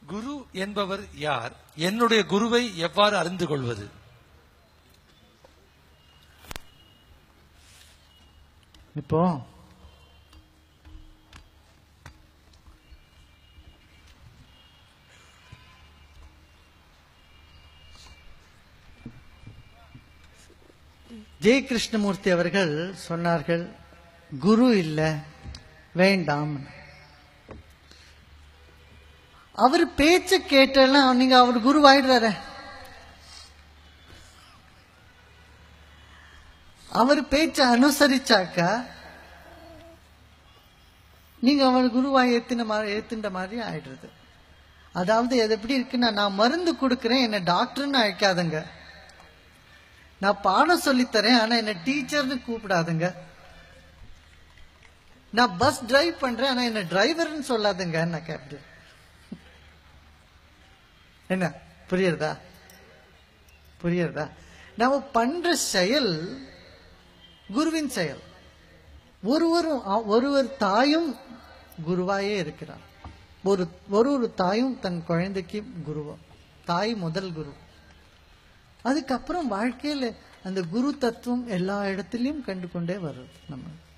குரு என்பவர் யார் என்னுடைய குருவை எவ்வாறு அறிந்து கொள்வது இப்போ ஜெய கிருஷ்ணமூர்த்தி அவர்கள் சொன்னார்கள் குரு இல்ல வேண்டாம் அவர் பேச்ச கேட்டெல்லாம் நீங்க அவர் குருவாயிடுறாரு அவர் பேச்ச அனுசரிச்சாக்கா நீங்க அவர் குருவாய் ஏத்தின மாதிரி ஏத்துன்ற மாதிரி ஆயிடுறது அதாவது அது எப்படி இருக்குன்னா நான் மருந்து கொடுக்கறேன் என்ன டாக்டர்னு அழைக்காதுங்க நான் பாடம் சொல்லித்தரேன் ஆனா என்ன டீச்சர்னு கூப்பிடாதுங்க நான் பஸ் டிரைவ் பண்றேன் ஆனா என்ன டிரைவர்னு சொல்லாதுங்க நான் கேப்டன் என்ன புரியுறதா புரியுறதா நாம பண்ற செயல் குருவின் செயல் ஒருவரும் அ- ஒருவர் தாயும் குருவாயே இருக்கிறார் ஒரு ஒரு ஒரு தாயும் தன் குழந்தைக்கு குருவா தாய் முதல் குரு அதுக்கப்புறம் வாழ்க்கையில அந்த குரு தத்துவம் எல்லா இடத்துலயும் கண்டு கொண்டே வருது நம்ம